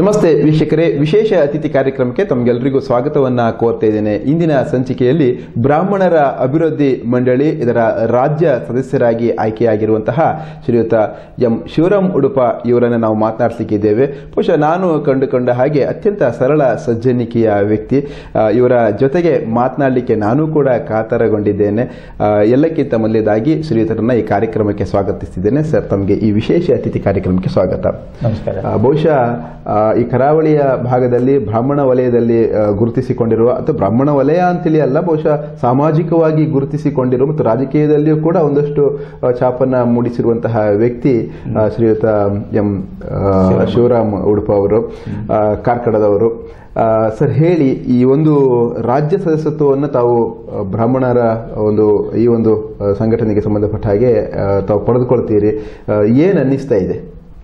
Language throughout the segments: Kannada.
ನಮಸ್ತೆ ವೀಕ್ಷಕರೇ ವಿಶೇಷ ಅತಿಥಿ ಕಾರ್ಯಕ್ರಮಕ್ಕೆ ತಮಗೆಲ್ಲರಿಗೂ ಸ್ವಾಗತವನ್ನ ಕೋರ್ತಾ ಇದ್ದೇನೆ ಇಂದಿನ ಸಂಚಿಕೆಯಲ್ಲಿ ಬ್ರಾಹ್ಮಣರ ಅಭಿವೃದ್ಧಿ ಮಂಡಳಿ ಇದರ ರಾಜ್ಯ ಸದಸ್ಯರಾಗಿ ಆಯ್ಕೆಯಾಗಿರುವಂತಹ ಶ್ರೀಯುತ ಎಂ ಶಿವರಾಮ್ ಉಡುಪ ಇವರನ್ನು ನಾವು ಮಾತನಾಡಿಸಲಿಕ್ಕಿದ್ದೇವೆ ಬಹುಶಃ ನಾನು ಕಂಡುಕೊಂಡ ಹಾಗೆ ಅತ್ಯಂತ ಸರಳ ಸಜ್ಜನಿಕೆಯ ವ್ಯಕ್ತಿ ಆ, ಇವರ ಜೊತೆಗೆ ಮಾತನಾಡಲಿಕ್ಕೆ ನಾನು ಕೂಡ ಕಾತರಗೊಂಡಿದ್ದೇನೆ ಆ, ಎಲ್ಲಕ್ಕಿಂತ ಮೊದಲೇದಾಗಿ ಶ್ರೀಯುತರನ್ನ ಈ ಕಾರ್ಯಕ್ರಮಕ್ಕೆ ಸ್ವಾಗತಿಸಿದ್ದೇನೆ ಸರ್ ತಮಗೆ ಈ ವಿಶೇಷ ಅತಿಥಿ ಕಾರ್ಯಕ್ರಮಕ್ಕೆ ಸ್ವಾಗತ ನಮಸ್ಕಾರ ಆ, ಬಹುಶಃ ಆ, ಈ ಕರಾವಳಿಯ ಭಾಗದಲ್ಲಿ ಬ್ರಾಹ್ಮಣ ವಲಯದಲ್ಲಿ ಆ, ಗುರುತಿಸಿಕೊಂಡಿರುವ ಅಥವಾ ಬ್ರಾಹ್ಮಣ ವಲಯ ಅಂತೇಳಿ ಅಲ್ಲ ಬಹುಶಃ ಸಾಮಾಜಿಕವಾಗಿ ಗುರುತಿಸಿಕೊಂಡಿರುವ ಮತ್ತು ರಾಜಕೀಯದಲ್ಲಿಯೂ ಕೂಡ ಒಂದಷ್ಟು ಆ, ಛಾಪನ್ನ ಮೂಡಿಸಿರುವಂತಹ ವ್ಯಕ್ತಿ ಆ, ಶ್ರೀಯುತ ಎಂ ಆ, ಶಿವರಾಮ್ ಉಡುಪ ಅವರು ಆ, ಕಾರ್ಕಳದವರು ಆ, ಸರ್ ಹೇಳಿ ಈ ಒಂದು ರಾಜ್ಯ ಸದಸ್ಯತ್ವವನ್ನು ತಾವು ಆ, ಬ್ರಾಹ್ಮಣರ ಒಂದು ಈ ಒಂದು ಆ, ಸಂಘಟನೆಗೆ ಸಂಬಂಧಪಟ್ಟ ಹಾಗೆ ಆ, ತಾವು ಪಡೆದುಕೊಳ್ತೀರಿ ಆ, ಏನ್ ಅನ್ನಿಸ್ತಾ ಇದೆ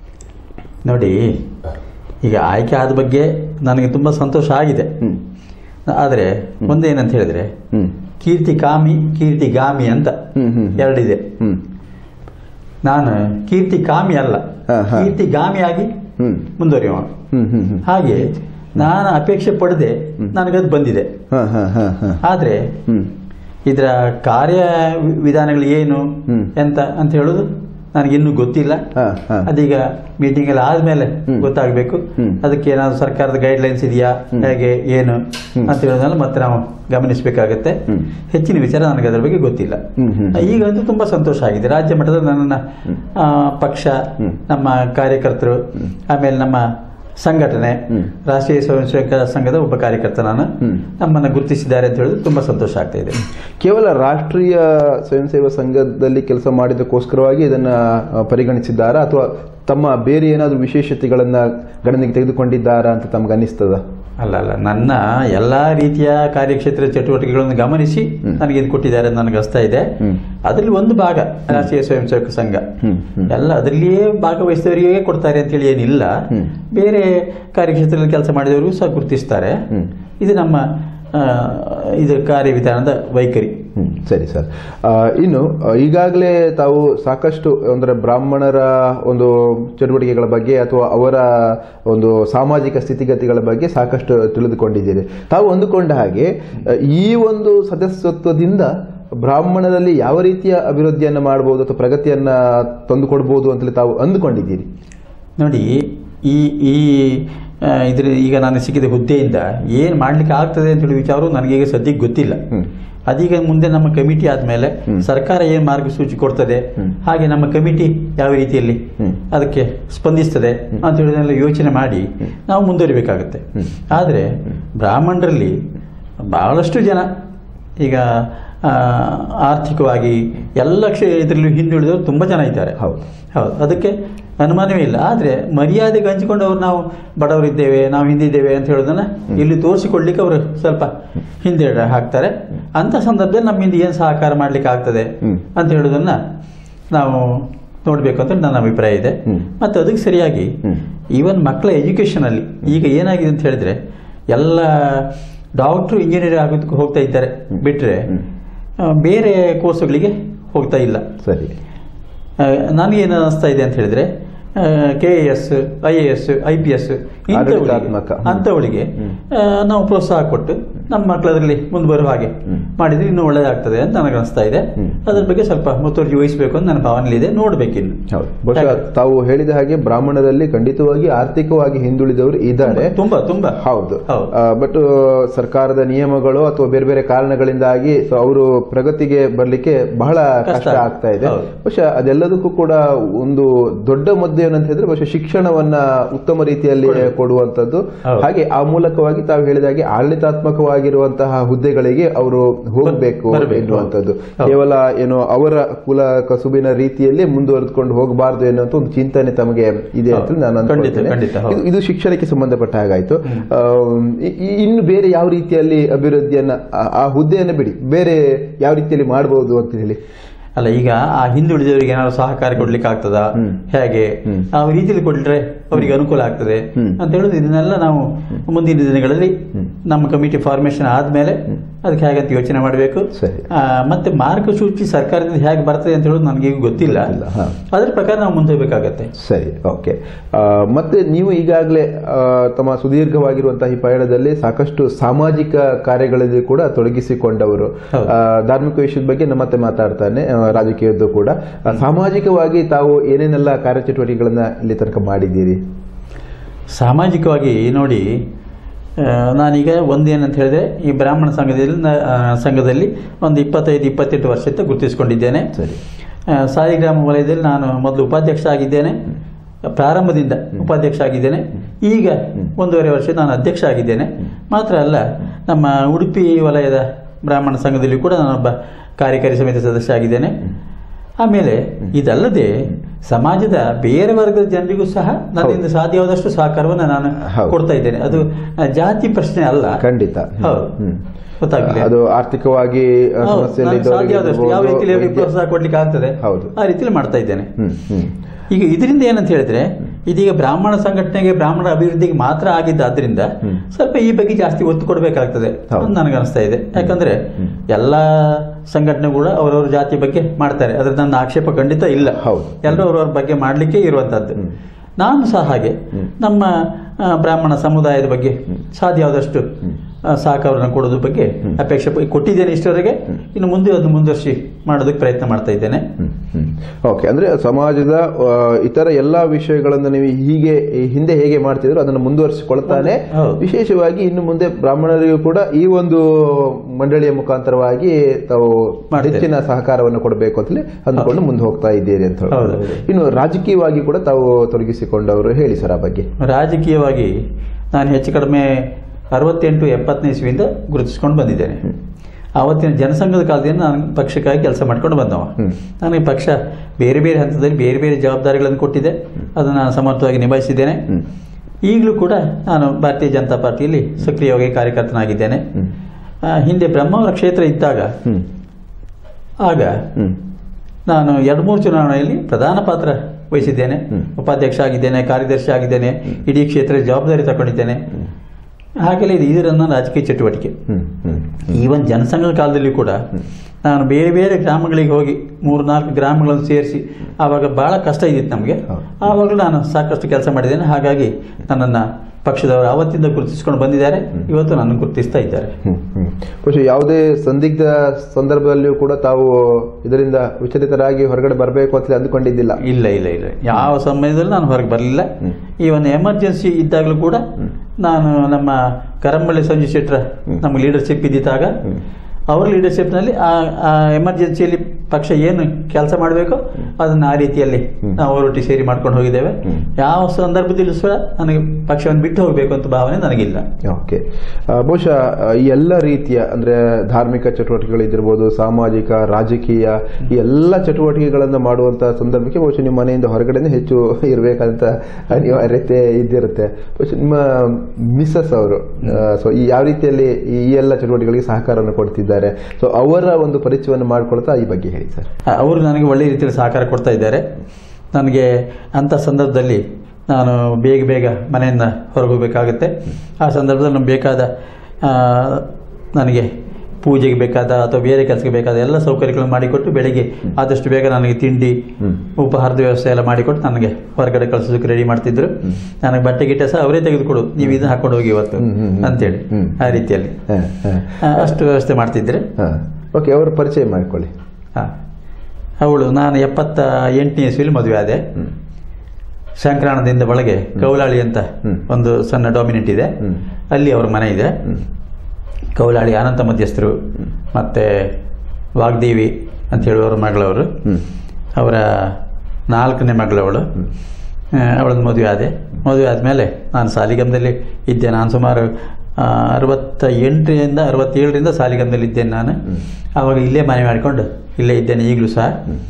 ನೋಡಿ ಈಗ ಆಯ್ಕೆ ಆದ ಬಗ್ಗೆ ನನಗೆ ತುಂಬ ಸಂತೋಷ ಆಗಿದೆ ಹ್ಮ್ ಆದರೆ ಒಂದೇನಂತ ಹೇಳಿದ್ರೆ ಹ್ಮ್ ಕೀರ್ತಿ ಕಾಮಿ ಕೀರ್ತಿ ಗಾಮಿ ಅಂತ ಹ್ಮ್, ಹ್ಮ್. ಎರಡಿದೆ ಹ್ಮ್ ನಾನು ಕೀರ್ತಿ ಕಾಮಿ ಅಲ್ಲ ಹಾ, ಹಾ. ಕೀರ್ತಿ ಗಾಮಿಯಾಗಿ ಹ್ಮ್ ಮುಂದುವರಿಯುವ ಹ್ಮ್ ಹ್ಮ್ ಹ್ಮ್ ಹಾಗೆ ನಾನು ಅಪೇಕ್ಷೆ ಪಡದೆ ನನಗದು ಬಂದಿದೆ ಹಾ ಹಾ ಹಾ ಹಾ ಆದರೆ ಹ್ಮ್ ಇದರ ಕಾರ್ಯ ವಿ- ವಿಧಾನಗಳು ಏನು ಹ್ಮ್. ಎಂತ ಅಂತ ಹೇಳೋದು ನನಗಿನ್ನೂ ಗೊತ್ತಿಲ್ಲ ಹಾ ಹಾ ಅದೀಗ ಮೀಟಿಂಗ್ ಎಲ್ಲ ಆದ್ಮೇಲೆ ಹ್ಮ್. ಗೊತ್ತಾಗಬೇಕು ಹ್ಮ್. ಅದಕ್ಕೆ ಏನಾದ್ರು ಸರ್ಕಾರದ ಗೈಡ್ ಲೈನ್ಸ್ ಇದೆಯಾ ಹೇಗೆ ಏನು ಹ್ಮ್. ಅಂತ ಹೇಳೋದನ್ನ ಮತ್ತೆ ನಾವು ಗಮನಿಸಬೇಕಾಗತ್ತೆ ಹ್ಮ್. ಹೆಚ್ಚಿನ ವಿಚಾರ ನನಗೆ ಅದರ ಬಗ್ಗೆ ಗೊತ್ತಿಲ್ಲ ಹ್ಮ್, ಹ್ಮ್. ಈಗ ಅಂತೂ ತುಂಬಾ ಸಂತೋಷ ಆಗಿದೆ ರಾಜ್ಯ ಮಟ್ಟದ ನನ್ನ ಆ, ಪಕ್ಷ ಹ್ಮ್. ನಮ್ಮ ಕಾರ್ಯಕರ್ತರು ಆಮೇಲೆ ನಮ್ಮ ಸಂಘಟನೆ ಹ್ಮ್. ರಾಷ್ಟ್ರೀಯ ಸ್ವಯಂ ಸೇವಕ ಸಂಘದ ಒಬ್ಬ ಕಾರ್ಯಕರ್ತ ನಾನು ಹ್ಮ್. ನಮ್ಮನ್ನ ಗುರುತಿಸಿದ್ದಾರೆ ಅಂತ ಹೇಳಿದ್ರೆ ತುಂಬಾ ಸಂತೋಷ ಆಗ್ತಾ ಇದೆ ಕೇವಲ ರಾಷ್ಟ್ರೀಯ ಸ್ವಯಂ ಸೇವಾ ಸಂಘದಲ್ಲಿ ಕೆಲಸ ಮಾಡಿದಕ್ಕೋಸ್ಕರವಾಗಿ ಇದನ್ನ ಆ, ಪರಿಗಣಿಸಿದ್ದಾರಾ ಅಥವಾ ತಮ್ಮ ಬೇರೆ ಏನಾದರೂ ವಿಶೇಷತೆಗಳನ್ನ ಗಣನೆಗೆ ತೆಗೆದುಕೊಂಡಿದ್ದಾರಾ ಅಂತ ತಮ್ಗೆ ಅನಿಸ್ತದ ಅಲ್ಲ ಅಲ್ಲ ನನ್ನ ಎಲ್ಲಾ ರೀತಿಯ ಕಾರ್ಯಕ್ಷೇತ್ರ ಚಟುವಟಿಕೆಗಳನ್ನು ಗಮನಿಸಿ ನನಗೆ ಇದು ಕೊಟ್ಟಿದ್ದಾರೆ ಅಂತ ನನಗೆ ಅನಿಸ್ತಾ ಇದೆ ಹ್ಮ್. ಅದರಲ್ಲಿ ಒಂದು ಭಾಗ ರಾಷ್ಟ್ರೀಯ ಸ್ವಯಂ ಸೇವಕ ಸಂಘ ಹ್ಮ್, ಹ್ಮ್. ಎಲ್ಲ ಅದರಲ್ಲಿಯೇ ಭಾಗವಹಿಸಿದವರಿಗೆ ಕೊಡ್ತಾರೆ ಅಂತೇಳಿ ಏನಿಲ್ಲ ಹ್ಮ್. ಬೇರೆ ಕಾರ್ಯಕ್ಷೇತ್ರದಲ್ಲಿ ಕೆಲಸ ಮಾಡಿದವರಿಗೂ ಸಹ ಗುರುತಿಸ್ತಾರೆ ಹ್ಮ್. ಇದು ನಮ್ಮ ಆ, ಇದು ಕಾರ್ಯವಿಧಾನದ ವೈಖರಿ ಹ್ಮ್ ಸರಿ ಸರ್ ಆ, ಇನ್ನು ಆ, ಈಗಾಗಲೇ ತಾವು ಸಾಕಷ್ಟು ಅಂದ್ರೆ ಬ್ರಾಹ್ಮಣರ ಒಂದು ಚಟುವಟಿಕೆಗಳ ಬಗ್ಗೆ ಅಥವಾ ಅವರ ಒಂದು ಸಾಮಾಜಿಕ ಸ್ಥಿತಿಗತಿಗಳ ಬಗ್ಗೆ ಸಾಕಷ್ಟು ತಿಳಿದುಕೊಂಡಿದ್ದೀರಿ ತಾವು ಅಂದುಕೊಂಡ ಹಾಗೆ ಆ, ಈ ಒಂದು ಸದಸ್ಯತ್ವದಿಂದ ಬ್ರಾಹ್ಮಣರಲ್ಲಿ ಯಾವ ರೀತಿಯ ಅಭಿವೃದ್ಧಿಯನ್ನ ಮಾಡಬಹುದು ಅಥವಾ ಪ್ರಗತಿಯನ್ನ ತಂದುಕೊಡ್ಬೋದು ಅಂತೇಳಿ ತಾವು ಅಂದುಕೊಂಡಿದ್ದೀರಿ ನೋಡಿ ಈ ಈ ಆ, ಇದ್ರ ಈಗ ನಾನು ಸಿಕ್ಕಿದ ಹುದ್ದೆಯಿಂದ ಏನು ಮಾಡ್ಲಿಕ್ಕೆ ಆಗ್ತದೆ ಅಂತ ಹೇಳಿ ವಿಚಾರವು ನನಗೀಗ ಸದ್ಯಕ್ಕೆ ಗೊತ್ತಿಲ್ಲ ಹ್ಮ್. ಅದೀಗ ಮುಂದೆ ನಮ್ಮ ಕಮಿಟಿ ಆದ್ಮೇಲೆ ಹ್ಮ್. ಸರ್ಕಾರ ಏನು ಮಾರ್ಗಸೂಚಿ ಕೊಡ್ತದೆ ಹ್ಮ್. ಹಾಗೆ ನಮ್ಮ ಕಮಿಟಿ ಯಾವ ರೀತಿಯಲ್ಲಿ ಹ್ಮ್. ಅದಕ್ಕೆ ಸ್ಪಂದಿಸ್ತದೆ ಅಂತ ಹೇಳಿದೆಲ್ಲ ಯೋಚನೆ ಮಾಡಿ ನಾವು ಮುಂದುವರಿಬೇಕಾಗುತ್ತೆ ಹ್ಮ್. ಆದರೆ ಬ್ರಾಹ್ಮಣರಲ್ಲಿ ಬಹಳಷ್ಟು ಜನ ಈಗ ಆ, ಆರ್ಥಿಕವಾಗಿ ಎಲ್ಲ ಕ್ಷೇ ಇದರಲ್ಲಿ ಹಿಂದುಳಿದವರು ತುಂಬ ಜನ ಇದ್ದಾರೆ ಹೌದು. ಹೌದು ಅದಕ್ಕೆ ಅನುಮಾನವೇ ಇಲ್ಲ ಆದರೆ ಮರ್ಯಾದೆಗೆ ಹಂಚಿಕೊಂಡವ್ರು ನಾವು ಬಡವರಿದ್ದೇವೆ ನಾವು ಹಿಂದಿದ್ದೇವೆ ಅಂತ ಹೇಳೋದನ್ನ ಇಲ್ಲಿ ತೋರಿಸಿಕೊಡ್ಲಿಕ್ಕೆ ಅವರು ಸ್ವಲ್ಪ ಹಿಂದೆ ಹಾಕ್ತಾರೆ ಅಂತ ಸಂದರ್ಭದಲ್ಲಿ ನಮ್ಮಿಂದ ಏನು ಸಹಕಾರ ಮಾಡ್ಲಿಕ್ಕೆ ಆಗ್ತದೆ ಹ್ಮ್. ಅಂತ ಹೇಳೋದನ್ನ ನಾವು ನೋಡಬೇಕು ಅಂತ ನನ್ನ ಅಭಿಪ್ರಾಯ ಇದೆ ಹ್ಮ್. ಮತ್ತು ಅದಕ್ಕೆ ಸರಿಯಾಗಿ ಹ್ಮ್. ಈವನ್ ಮಕ್ಕಳ ಎಜುಕೇಷನ್ ಅಲ್ಲಿ ಈಗ ಏನಾಗಿದೆ ಅಂತ ಹೇಳಿದ್ರೆ ಎಲ್ಲ ಡಾಕ್ಟ್ರು ಇಂಜಿನಿಯರ್ ಆಗೋದಕ್ಕೆ ಹೋಗ್ತಾ ಇದ್ದಾರೆ ಬಿಟ್ರೆ ಹ್ಮ್. ಆ, ಬೇರೆ ಕೋರ್ಸ್ಗಳಿಗೆ ಹೋಗ್ತಾ ಇಲ್ಲ ಸರಿ ಆ, ನನಗೇನು ಅನಿಸ್ತಾ ಇದೆ ಅಂತ ಹೇಳಿದ್ರೆ K A S I A S I P S ಆಡಳಿತಾತ್ಮಕ. ಹ್ಮ್. ಅಂಥವಳಿಗೆ ಹ್ಮ್. ಆ, ನಾವು ಪ್ರೋತ್ಸಾಹ ಕೊಟ್ಟು ನಮ್ಮ ಮಕ್ಕಳು ಅದರಲ್ಲಿ ಮುಂದೆ ಬರುವ ಹಾಗೆ ಹ್ಮ್. ಮಾಡಿದ್ರೆ ಇನ್ನೂ ಒಳ್ಳೆಯದಾಗ್ತದೆ ಅಂತ ನನಗೆ ಅನಿಸ್ತಾ ಇದೆ ಹ್ಮ್. ಅದ್ರ ಬಗ್ಗೆ ಸ್ವಲ್ಪ ಮುತುವರ್ಜಿ ವಹಿಸಬೇಕು ಅಂತ ನನ್ನ ಭಾವನೆ ಇದೆ ನೋಡ್ಬೇಕಿನ್ನು ಹೌದು ಬಹುಶಃ ಹಾಗೆ. ತಾವು ಹೇಳಿದ ಹಾಗೆ ಬ್ರಾಹ್ಮಣರಲ್ಲಿ ಖಂಡಿತವಾಗಿ ಆರ್ಥಿಕವಾಗಿ ಹಿಂದುಳಿದವರು ಇದ್ದಾರೆ ತುಂಬಾ ತುಂಬಾ ಹೌದು ಹೌದು. ಬಟ್ ಸರ್ಕಾರದ ನಿಯಮಗಳು ಅಥವಾ ಬೇರೆ ಬೇರೆ ಕಾರಣಗಳಿಂದಾಗಿ ಸೊ ಅವರು ಪ್ರಗತಿಗೆ ಬರ್ಲಿಕ್ಕೆ ಬಹಳ ಕಷ್ಟ ಕಷ್ಟ ಆಗ್ತಾ ಇದೆ ಹೌದು. ಬಹುಶಃ ಅದೆಲ್ಲದಕ್ಕೂ ಕೂಡ ಒಂದು ದೊಡ್ಡ ಮುದ್ದೆ ಏನಂತ ಹೇಳಿದ್ರೆ ಬಹುಶಃ ಶಿಕ್ಷಣವನ್ನ ಉತ್ತಮ ರೀತಿಯಲ್ಲಿ ಕೊಡುವಂತದ್ದು ಹೌದು. ಹಾಗೆ ಆ ಮೂಲಕವಾಗಿ ತಾವು ಹೇಳಿದ ಹಾಗೆ ಆಡಳಿತಾತ್ಮಕವಾಗಿರುವಂತಹ ಹುದ್ದೆಗಳಿಗೆ ಅವರು ಹೋಗಬೇಕು ಬರ್ಬೇಕು. ಎನ್ನುವಂಥದ್ದು ಹೌದು. ಕೇವಲ ಏನು ಅವರ ಕುಲ ಕಸುಬಿನ ರೀತಿಯಲ್ಲಿ ಮುಂದುವರೆದುಕೊಂಡು ಹೋಗಬಾರದು ಎನ್ನುವಂತ ಒಂದು ಚಿಂತನೆ ತಮಗೆ ಇದೆ ಅಂತ ಹೌದು. ನಾನು ಖಂಡಿತ, ಅನ್ಕೊಳ್ತೇನೆ ಖಂಡಿತ, ಹೌದು. ಇದು- ಇದು ಶಿಕ್ಷಣಕ್ಕೆ ಸಂಬಂಧಪಟ್ಟ ಹಾಗಾಯ್ತು ಆಮ್, ಇ- ಇ- ಇನ್ನು ಬೇರೆ ಯಾವ ರೀತಿಯಲ್ಲಿ ಅಭಿವೃದ್ಧಿಯನ್ನ ಆ- ಆ ಹುದ್ದೆಯನ್ನು ಬಿಡಿ ಬೇರೆ ಯಾವ ರೀತಿಯಲ್ಲಿ ಮಾಡಬಹುದು ಅಂತ ಹೇಳಿ ಅಲ್ಲ ಈಗ ಆ ಹಿಂದುಳಿದವರಿಗೆ ಏನಾದ್ರು ಸಹಕಾರ ಕೊಡ್ಲಿಕ್ಕೆ ಆಗ್ತದಾ ಹ್ಮ್. ಹೇಗೆ ಹ್ಮ್. ಆ ರೀತಿಯಲ್ಲಿ ಕೊಟ್ರೆ ಅವರಿಗೆ ಅನುಕೂಲ ಆಗ್ತದೆ ಹ್ಮ್. ಅಂತ ಹೇಳುದು ಇದನ್ನೆಲ್ಲ ನಾವು ಮುಂದಿನ ದಿನಗಳಲ್ಲಿ ನಮ್ಮ ಕಮಿಟಿ ಫಾರ್ಮೇಶನ್ ಆದ್ಮೇಲೆ ಅದಕ್ಕೆ ಹೇಗಂತ ಯೋಚನೆ ಮಾಡಬೇಕು ಸರಿ. ಮತ್ತೆ ಮಾರ್ಗಸೂಚಿ ಸರ್ಕಾರದಿಂದ ಹೇಗೆ ಬರ್ತದೆ ಅಂತ ಹೇಳೋದು ನನಗೆ ಗೊತ್ತಿಲ್ಲ ಗೊತ್ತಿಲ್ಲ, ಹಾ. ಅದ್ರ ಪ್ರಕಾರ ನಾವು ಮುಂದೆ ಹೋಗ್ಬೇಕಾಗತ್ತೆ ಸರಿ ಓಕೆ ಆ, ಮತ್ತೆ ನೀವು ಈಗಾಗಲೇ ಆ, ತಮ್ಮ ಸುದೀರ್ಘವಾಗಿರುವಂತಹ ಈ ಪಯಣದಲ್ಲಿ ಸಾಕಷ್ಟು ಸಾಮಾಜಿಕ ಕಾರ್ಯಗಳಲ್ಲಿ ಕೂಡ ತೊಡಗಿಸಿಕೊಂಡವರು ಹೌದು. ಆ, ಧಾರ್ಮಿಕ ವಿಷಯದ ಬಗ್ಗೆ ನಮ್ಮ ಮತ್ತೆ ಮಾತಾಡ್ತಾನೆ ಆ, ರಾಜಕೀಯದ್ದು ಕೂಡ ಆ, ಸಾಮಾಜಿಕವಾಗಿ ತಾವು ಏನೇನೆಲ್ಲ ಕಾರ್ಯಚಟುವಟಿಕೆಗಳನ್ನ ಇಲ್ಲಿ ತನಕ ಮಾಡಿದ್ದೀರಿ ಸಾಮಾಜಿಕವಾಗಿ ನೋಡಿ ಆ, ನಾನೀಗ ಒಂದೇನಂತ ಹೇಳಿದ್ರೆ ಈ ಬ್ರಾಹ್ಮಣ ಸಂಘದಲ್ಲಿ ನ- ಆ, ಸಂಘದಲ್ಲಿ ಒಂದು ಇಪ್ಪತ್ತೈದು ಇಪ್ಪತ್ತೆಂಟು ವರ್ಷದಿಂದ ಗುರುತಿಸಿಕೊಂಡಿದ್ದೇನೆ ಸರಿ ಆ, ಸಾಲಿಗ್ರಾಮ ವಲಯದಲ್ಲಿ ನಾನು ಮೊದಲು ಉಪಾಧ್ಯಕ್ಷ ಆಗಿದ್ದೇನೆ ಪ್ರಾರಂಭದಿಂದ ಉಪಾಧ್ಯಕ್ಷ ಆಗಿದ್ದೇನೆ ಈಗ ಒಂದೂವರೆ ವರ್ಷ ನಾನು ಅಧ್ಯಕ್ಷ ಆಗಿದ್ದೇನೆ ಮಾತ್ರ ಅಲ್ಲ ನಮ್ಮ ಉಡುಪಿ ವಲಯದ ಬ್ರಾಹ್ಮಣ ಸಂಘದಲ್ಲಿ ಕೂಡ ನಾನೊಬ್ಬ ಕಾರ್ಯಕಾರಿ ಸಮಿತಿ ಸದಸ್ಯ ಆಗಿದ್ದೇನೆ ಆಮೇಲೆ ಇದಲ್ಲದೆ ಸಮಾಜದ ಬೇರೆ ವರ್ಗದ ಜನರಿಗೂ ಸಹ ನನ್ನಿಂದ ಸಾಧ್ಯವಾದಷ್ಟು ಸಹಕಾರವನ್ನು ನಾನು ಹೌದು. ಕೊಡ್ತಾ ಇದ್ದೇನೆ ಅದು ಆ, ಜಾತಿ ಪ್ರಶ್ನೆ ಅಲ್ಲ ಖಂಡಿತ ಹ್ಮ್. ಹೌದು ಹ್ಮ್. ಗೊತ್ತಾಗ್ಲಿಲ್ಲ ಅದು ಆರ್ಥಿಕವಾಗಿ ಆ, ಹೌದು, ಸಮಸ್ಯೆಯಲ್ಲಿ ನಾನು ಇದ್ದವರಿಗೆ ಸಾಧ್ಯವಾದಷ್ಟು ಯಾವ ಇರ್ಬೋದು, ರೀತಿಯಲ್ಲಿ ಅವರಿಗೆ ವೈದ್ಯ- ಪ್ರೋತ್ಸಾಹ ಕೊಡ್ಲಿಕ್ಕೆ ಆಗ್ತದೆ ಹೌದು. ಆ ರೀತಿಯಲ್ಲಿ ಮಾಡ್ತಾ ಇದ್ದೇನೆ ಹ್ಮ್ ಹ್ಮ್ ಈಗ ಇದರಿಂದ ಏನಂತ ಹೇಳಿದ್ರೆ ಇದೀಗ ಬ್ರಾಹ್ಮಣ ಸಂಘಟನೆಗೆ ಬ್ರಾಹ್ಮಣ ಅಭಿವೃದ್ಧಿಗೆ ಮಾತ್ರ ಆಗಿದ್ದಾದ್ರಿಂದ ಹ್ಮ್. ಸ್ವಲ್ಪ ಈ ಬಗ್ಗೆ ಜಾಸ್ತಿ ಒತ್ತು ಕೊಡಬೇಕಾಗ್ತದೆ ಹೌದು. ಅಂತ ನನಗೆ ಅನಿಸ್ತಾ ಇದೆ ಯಾಕಂದ್ರೆ ಎಲ್ಲ ಸಂಘಟನೆ ಕೂಡ ಅವರವರ ಜಾತಿ ಬಗ್ಗೆ ಮಾಡ್ತಾರೆ ಅದ್ರ ನನ್ನ ಆಕ್ಷೇಪ ಖಂಡಿತ ಇಲ್ಲ ಹೌದು. ಎಲ್ಲರೂ ಅವರವ್ರ ಬಗ್ಗೆ ಮಾಡ್ಲಿಕ್ಕೆ ಇರುವಂತದ್ದು ಹ್ಮ್. ನಾನು ಸಹ ಹಾಗೆ ನಮ್ಮ ಆ, ಬ್ರಾಹ್ಮಣ ಸಮುದಾಯದ ಬಗ್ಗೆ ಸಾಧ್ಯವಾದಷ್ಟು ಆ, ಸಹಕಾರವನ್ನು ಕೊಡೋದ್ರ ಬಗ್ಗೆ ಅಪೇಕ್ಷೆ ಪ- ಕೊಟ್ಟಿದ್ದೇನೆ ಇಷ್ಟವರೆಗೆ ಇನ್ನು ಮುಂದೆ ಅದನ್ನು ಮುಂದುವರಿಸಿ ಮಾಡೋದಕ್ಕೆ ಪ್ರಯತ್ನ ಮಾಡ್ತಾ ಇದ್ದೇನೆ ಓಕೆ ಅಂದ್ರೆ ಸಮಾಜದ ಆ, ಇತರ ಎಲ್ಲಾ ವಿಷಯಗಳನ್ನು ನೀವು ಹೀಗೆ ಈ ಹಿಂದೆ ಹೇಗೆ ಮಾಡ್ತಿದ್ರು ಅದನ್ನು ಮುಂದುವರಿಸಿಕೊಳ್ತಾನೆ ಹೌದು. ವಿಶೇಷವಾಗಿ ಇನ್ನು ಮುಂದೆ ಬ್ರಾಹ್ಮಣರಿಗೂ ಕೂಡ ಈ ಒಂದು ಮಂಡಳಿಯ ಮುಖಾಂತರವಾಗಿ ತಾವು ಮಾಡ್ತೇವೆ. ಹೆಚ್ಚಿನ ಸಹಕಾರವನ್ನು ಕೊಡಬೇಕು ಅಂತಲೇ ಅಂದುಕೊಂಡು ಮುಂದೆ ಹೋಗ್ತಾ ಇದ್ದೀರಿ ಅಂತ ಹೌದು, ಹೇಳ್ಬೋದು. ಹೌದು. ಇನ್ನು ರಾಜಕೀಯವಾಗಿ ಕೂಡ ತಾವು ತೊಡಗಿಸಿಕೊಂಡವರು ಹೇಳಿ ಸರ್ ಆ ಬಗ್ಗೆ ರಾಜಕೀಯವಾಗಿ ನಾನು ಹೆಚ್ಚು ಕಡಿಮೆ ಅರವತ್ತೆಂಟು ಎಪ್ಪತ್ತನೇ ಇಸ್ವಿಯಿಂದ ಗುರುತಿಸ್ಕೊಂಡು ಬಂದಿದ್ದೇನೆ ಆವತ್ತಿನ ಜನಸಂಘದ ಕಾಲದಿಂದ ನಾನು ಪಕ್ಷಕ್ಕಾಗಿ ಕೆಲಸ ಮಾಡ್ಕೊಂಡು ಬಂದವ ಹ್ಮ್. ನನಗೆ ಪಕ್ಷ ಬೇರೆ ಬೇರೆ ಹಂತದಲ್ಲಿ ಬೇರೆ ಬೇರೆ ಜವಾಬ್ದಾರಿಗಳನ್ನು ಕೊಟ್ಟಿದೆ ಅದನ್ನು ನಾನು ಸಮರ್ಥವಾಗಿ ನಿಭಾಯಿಸಿದ್ದೇನೆ ಹ್ಮ್. ಈಗಲೂ ಕೂಡ ನಾನು ಭಾರತೀಯ ಜನತಾ ಪಾರ್ಟಿಯಲ್ಲಿ ಸಕ್ರಿಯವಾಗಿ ಕಾರ್ಯಕರ್ತನಾಗಿದ್ದೇನೆ ಹ್ಮ್. ಆ, ಹಿಂದೆ ಬ್ರಹ್ಮಾವರ ಕ್ಷೇತ್ರ ಇದ್ದಾಗ ಹ್ಮ್ ಆಗ ಹ್ಮ್ ನಾನು ಎರಡು ಮೂರು ಚುನಾವಣೆಯಲ್ಲಿ ಪ್ರಧಾನ ಪಾತ್ರ ವಹಿಸಿದ್ದೇನೆ ಹ್ಮ್. ಉಪಾಧ್ಯಕ್ಷ ಆಗಿದ್ದೇನೆ ಕಾರ್ಯದರ್ಶಿ ಆಗಿದ್ದೇನೆ ಇಡೀ ಕ್ಷೇತ್ರದ ಜವಾಬ್ದಾರಿ ತಗೊಂಡಿದ್ದೇನೆ ಹಾಗೆಲ್ಲ ಇದು ಇದು ನನ್ನ ರಾಜಕೀಯ ಚಟುವಟಿಕೆ ಹ್ಮ್ ಹ್ಮ್ ಈವನ್ ಜನಸಂಘದ ಕಾಲದಲ್ಲಿ ಕೂಡ ನಾನು ಬೇರೆ ಬೇರೆ ಗ್ರಾಮಗಳಿಗೆ ಹೋಗಿ ಮೂರು ನಾಲ್ಕು ಗ್ರಾಮಗಳನ್ನು ಸೇರಿಸಿ ಆವಾಗ ಬಹಳ ಕಷ್ಟ ಇದ್ದಿತ್ತು ನಮಗೆ ಹೌದು. ಆವಾಗಲೂ ನಾನು ಸಾಕಷ್ಟು ಕೆಲಸ ಮಾಡಿದ್ದೇನೆ ಹಾಗಾಗಿ ನನ್ನನ್ನು ಪಕ್ಷದವರು ಅವತ್ತಿಂದ ಗುರುತಿಸ್ಕೊಂಡು ಬಂದಿದ್ದಾರೆ ಇವತ್ತು ನನ್ನ ಗುರುತಿಸ್ತಾ ಇದ್ದಾರೆ ಹ್ಮ್, ಹ್ಮ್. ಬಹುಶಃ ಯಾವುದೇ ಸಂದಿಗ್ಧ ಸಂದರ್ಭದಲ್ಲಿಯೂ ಕೂಡ ತಾವು ಇದರಿಂದ ವಿಚಲಿತರಾಗಿ ಹೊರಗಡೆ ಬರಬೇಕು ಅಂತ ಅಂದುಕೊಂಡಿದ್ದಿಲ್ಲ ಇಲ್ಲ ಇಲ್ಲ ಇಲ್ಲ ಯಾವ ಸಮಯದಲ್ಲೂ ನಾನು ಹೊರಗೆ ಬರಲಿಲ್ಲ ಹ್ಮ್. ಈ ಒಂದು ಎಮರ್ಜೆನ್ಸಿ ಇದ್ದಾಗಲೂ ಕೂಡ ನಾನು ನಮ್ಮ ಕರಂಬಳ್ಳಿ ಸಂಜು ಶೆಟ್ರ ನಮ್ಮ ಲೀಡರ್ಶಿಪ್ ಇದ್ದಿದ್ದಾಗ ಹ್ಮ್. ಅವ್ರ ಲೀಡರ್ಶಿಪ್ನಲ್ಲಿ ಆ ಆ ಎಮರ್ಜೆನ್ಸಿಯಲ್ಲಿ ಪಕ್ಷ ಏನು ಕೆಲಸ ಮಾಡಬೇಕು ಅದನ್ನ ಆ ರೀತಿಯಲ್ಲಿ ನಾವು ಹೊರಟಿ ಸೇರಿ ಮಾಡ್ಕೊಂಡು ಹೋಗಿದ್ದೇವೆ ಹ್ಮ್. ಯಾವ ಸಂದರ್ಭದಲ್ಲೂ ಸಹ ನನಗೆ ಪಕ್ಷವನ್ನು ಬಿಟ್ಟು ಹೋಗಬೇಕು ಅಂತ ಭಾವನೆ ನನಗಿಲ್ಲ ಓಕೆ ಆ, ಬಹುಶಃ ಆ, ಈ ಎಲ್ಲ ರೀತಿಯ ಅಂದ್ರೆ ಧಾರ್ಮಿಕ ಚಟುವಟಿಕೆಗಳಿದ್ದಿರ್ಬೋದು ಸಾಮಾಜಿಕ ರಾಜಕೀಯ ಈ ಎಲ್ಲ ಚಟುವಟಿಕೆಗಳನ್ನು ಮಾಡುವಂತಹ ಸಂದರ್ಭಕ್ಕೆ ಬಹುಶಃ ನಿಮ್ಮ ಮನೆಯಿಂದ ಹೊರಗಡೆನೆ ಹೆಚ್ಚು ಇರಬೇಕಂತ ಅನಿವಾರ್ಯತೆ ಇದ್ದಿರುತ್ತೆ ಬಹುಶಃ ನಿಮ್ಮ ಮಿಸ್ಸಸ್ ಅವರು ಸೊ ಈ ಯಾವ ರೀತಿಯಲ್ಲಿ ಈ ಎಲ್ಲ ಚಟುವಟಿಕೆಗಳಿಗೆ ಸಹಕಾರವನ್ನು ಕೊಡ್ತಿದ್ದಾರೆ ಸೊ ಅವರ ಒಂದು ಪರಿಚಯವನ್ನು ಮಾಡ್ಕೊಳ್ತಾ ಈ ಬಗ್ಗೆ ಹೇಳಿ ಸರ್ ಅವರು ನನಗೆ ಒಳ್ಳೆ ರೀತಿಯಲ್ಲಿ ಸಹಕಾರ ಕೊಡ್ತಾ ಇದ್ದಾರೆ ನನಗೆ ಅಂಥ ಸಂದರ್ಭದಲ್ಲಿ ನಾನು ಬೇಗ ಬೇಗ ಮನೆಯಿಂದ ಹೊರಗೆ ಹೋಗಬೇಕಾಗುತ್ತೆ ಆ ಸಂದರ್ಭದಲ್ಲಿ ನಮ್ಗೆ ಬೇಕಾದ ಆ, ನನಗೆ ಪೂಜೆಗೆ ಬೇಕಾದ ಅಥವಾ ಬೇರೆ ಕೆಲಸಕ್ಕೆ ಬೇಕಾದ ಎಲ್ಲ ಸೌಕರ್ಯಗಳನ್ನು ಮಾಡಿಕೊಟ್ಟು ಬೆಳಿಗ್ಗೆ ಆದಷ್ಟು ಬೇಗ ನನಗೆ ತಿಂಡಿ ಹ್ಮ್. ಉಪಹಾರದ ವ್ಯವಸ್ಥೆ ಎಲ್ಲ ಮಾಡಿಕೊಟ್ಟು ನನಗೆ ಹೊರಗಡೆ ಕಳಿಸೋದಕ್ಕೆ ರೆಡಿ ಮಾಡ್ತಿದ್ರು ನನಗೆ ಬಟ್ಟೆ ಗಿಟ್ಟೆ ಸಹ ಅವರೇ ತೆಗೆದುಕೊಡು ನೀವು ಇದನ್ನ ಹಾಕೊಂಡು ಹೋಗಿ ಇವತ್ತು ಹ್ಮ್, ಹ್ಮ್, ಹ್ಮ್. ಅಂತೇಳಿ ಹ್ಮ್. ಆ ರೀತಿಯಲ್ಲಿ ಹ, ಹ. ಆ, ಅಷ್ಟು ವ್ಯವಸ್ಥೆ ಮಾಡ್ತಿದ್ರೆ ಹ. ಓಕೆ ಅವರ ಪರಿಚಯ ಮಾಡ್ಕೊಳ್ಳಿ ಹಾ. ಅವಳು ನಾನು ಎಪ್ಪತ್ತ ಎಂಟನೇ ಇಸ್ವಿಲಿ ಮದುವೆ ಆದೆ ಹ್ಮ್. ಸಂಕ್ರಾಣದಿಂದ ಒಳಗೆ ಕೌಲಾಳಿ ಅಂತ ಹ್ಮ್. ಒಂದು ಸಣ್ಣ ಡಾಮಿನೆಂಟ್ ಇದೆ ಹ್ಮ್. ಅಲ್ಲಿ ಅವ್ರ ಮನೆ ಇದೆ ಹ್ಮ್. ಕೌಲಾಳಿ ಅನಂತ ಮಧ್ಯಸ್ಥರು ಮತ್ತೆ ವಾಗ್ದೇವಿ ಅಂತ ಹೇಳುವವ್ರ ಮಗಳವರು ಹ್ಮ್. ಅವರ ನಾಲ್ಕನೇ ಮಗಳವಳು ಅವಳದ್ದು ಮದುವೆ ಆದೆ ಮದುವೆ ಆದಮೇಲೆ ನಾನು ಸಾಲಿಗಂಧದಲ್ಲಿ ಇದ್ದೆ ನಾನು ಸುಮಾರು ಆ, ಅರವತ್ತ ಎಂಟರಿಂದ ಅರವತ್ತೇಳರಿಂದ ಸಾಲಿಗಂಧದಲ್ಲಿ ಇದ್ದೇನೆ ನಾನು ಆವಾಗ ಇಲ್ಲೇ ಮನೆ ಮಾಡಿಕೊಂಡು ಇಲ್ಲೇ ಇದ್ದೇನೆ ಈಗಲೂ ಸಹ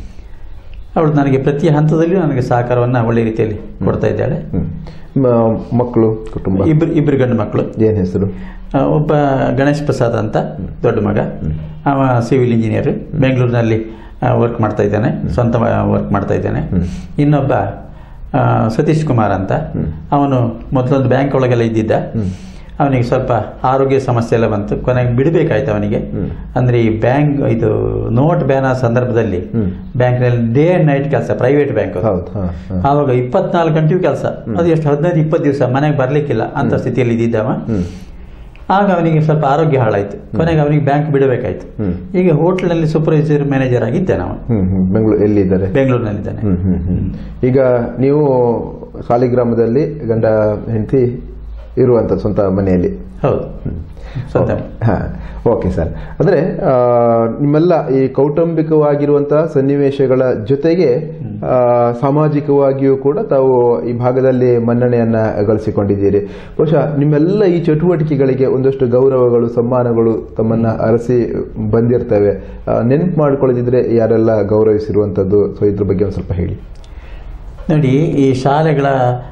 ಅವಳು ನನಗೆ ಪ್ರತಿ ಹಂತದಲ್ಲಿಯೂ ನನಗೆ ಸಹಕಾರವನ್ನು ಒಳ್ಳೆ ರೀತಿಯಲ್ಲಿ ಕೊಡ್ತಾ ಇದ್ದಾಳೆ ಹ್ಮ್. ಮ- ಮಕ್ಕಳು ಕುಟುಂಬ ಇಬ್ರು ಇಬ್ರು ಗಂಡು ಮಕ್ಕಳು ಏನ್ ಹೆಸರು ಆ, ಒಬ್ಬ ಗಣೇಶ್ ಪ್ರಸಾದ್ ಅಂತ ದೊಡ್ಡ ಮಗ ಅವ ಸಿವಿಲ್ ಇಂಜಿನಿಯರ್ ಬೆಂಗಳೂರಿನಲ್ಲಿ ವರ್ಕ್ ಮಾಡ್ತಾ ಇದ್ದಾನೆ ಸ್ವಂತ ವರ್ಕ್ ಮಾಡ್ತಾ ಇದ್ದಾನೆ ಹ್ಮ್. ಇನ್ನೊಬ್ಬ ಆ, ಸತೀಶ್ ಕುಮಾರ್ ಅಂತ ಹ್ಮ್. ಅವನು ಮೊದಲೊಂದು ಬ್ಯಾಂಕ್ ಒಳಗೆಲ್ಲ ಇದ್ದಿದ್ದ ಹ್ಮ್. ಅವನಿಗೆ ಸ್ವಲ್ಪ ಆರೋಗ್ಯ ಸಮಸ್ಯೆ ಎಲ್ಲ ಬಂತು ಕೊನೆಗೆ ಬಿಡಬೇಕಾಯ್ತು ಅವನಿಗೆ ಹ್ಮ್. ಅಂದ್ರೆ ಈ ಬ್ಯಾಂಕ್ ಇದು ನೋಟ್ ಬ್ಯಾನ್ ಆದ ಸಂದರ್ಭದಲ್ಲಿ ಹ್ಮ್. ಬ್ಯಾಂಕ್ನಲ್ಲಿ ಡೇ ಅಂಡ್ ನೈಟ್ ಕೆಲಸ ಪ್ರೈವೇಟ್ ಬ್ಯಾಂಕ್ ಹೌದು ಹಾ, ಹಾ. ಆವಾಗ ಇಪ್ಪತ್ನಾಲ್ಕು ಗಂಟೆಯೂ ಕೆಲಸ ಅದು ಎಷ್ಟು ಹದಿನೈದು ಇಪ್ಪತ್ತು ದಿವಸ ಮನೆಗೆ ಬರ್ಲಿಕ್ಕಿಲ್ಲ ಅಂತ ಸ್ಥಿತಿಯಲ್ಲಿ ಇದ್ದಿದ್ದವ ಹ್ಮ್. ಆಗ ಅವನಿಗೆ ಸ್ವಲ್ಪ ಆರೋಗ್ಯ ಹಾಳಾಯ್ತು ಕೊನೆಗೆ ಅವನಿಗೆ ಬ್ಯಾಂಕ್ ಬಿಡಬೇಕಾಯ್ತು ಹ್ಮ್. ಈಗ ಹೋಟ್ಲಲ್ಲಿ ಸೂಪರ್ವೈಸರ್ ಮ್ಯಾನೇಜರ್ ಆಗಿದ್ದೆ ನಾವು ಹ್ಮ್ ಹ್ಮ್ ಬೆಂಗಳೂರು ಎಲ್ಲಿದ್ದಾರೆ ಬೆಂಗಳೂರಿನಲ್ಲಿದ್ದಾನೆ ಹ್ಮ್ ಹ್ಮ್ ಹ್ಮ್ ಈಗ ನೀವು ಸಾಲಿಗ್ರಾಮದಲ್ಲಿ ಗಂಡ ಹೆಂಡತಿ ಇರುವಂತ ಸ್ವಂತ ಮನೆಯಲ್ಲಿ ಹೌದು ಸ್ವಂತ ಹಾ ಓಕೆ ಸರ್ ಅಂದ್ರೆ ಆ, ನಿಮ್ಮೆಲ್ಲ ಈ ಕೌಟುಂಬಿಕವಾಗಿರುವಂತಹ ಸನ್ನಿವೇಶಗಳ ಜೊತೆಗೆ ಆ, ಸಾಮಾಜಿಕವಾಗಿಯೂ ಕೂಡ ತಾವು ಈ ಭಾಗದಲ್ಲಿ ಮನ್ನಣೆಯನ್ನ ಗಳಿಸಿಕೊಂಡಿದ್ದೀರಿ ಬಹುಶಃ ನಿಮ್ಮೆಲ್ಲ ಈ ಚಟುವಟಿಕೆಗಳಿಗೆ ಒಂದಷ್ಟು ಗೌರವಗಳು ಸಮ್ಮಾನಗಳು ತಮ್ಮನ್ನ ಅರಸಿ ಬಂದಿರ್ತವೆ ನೆನಪು ಮಾಡ್ಕೊಳ್ಳದಿದ್ರೆ ಯಾರೆಲ್ಲ ಗೌರವಿಸಿರುವಂತದ್ದು ಸೊ ಇದ್ರ ಬಗ್ಗೆ ಒಂದು ಸ್ವಲ್ಪ ಹೇಳಿ ನೋಡಿ ಈ ಶಾಲೆಗಳ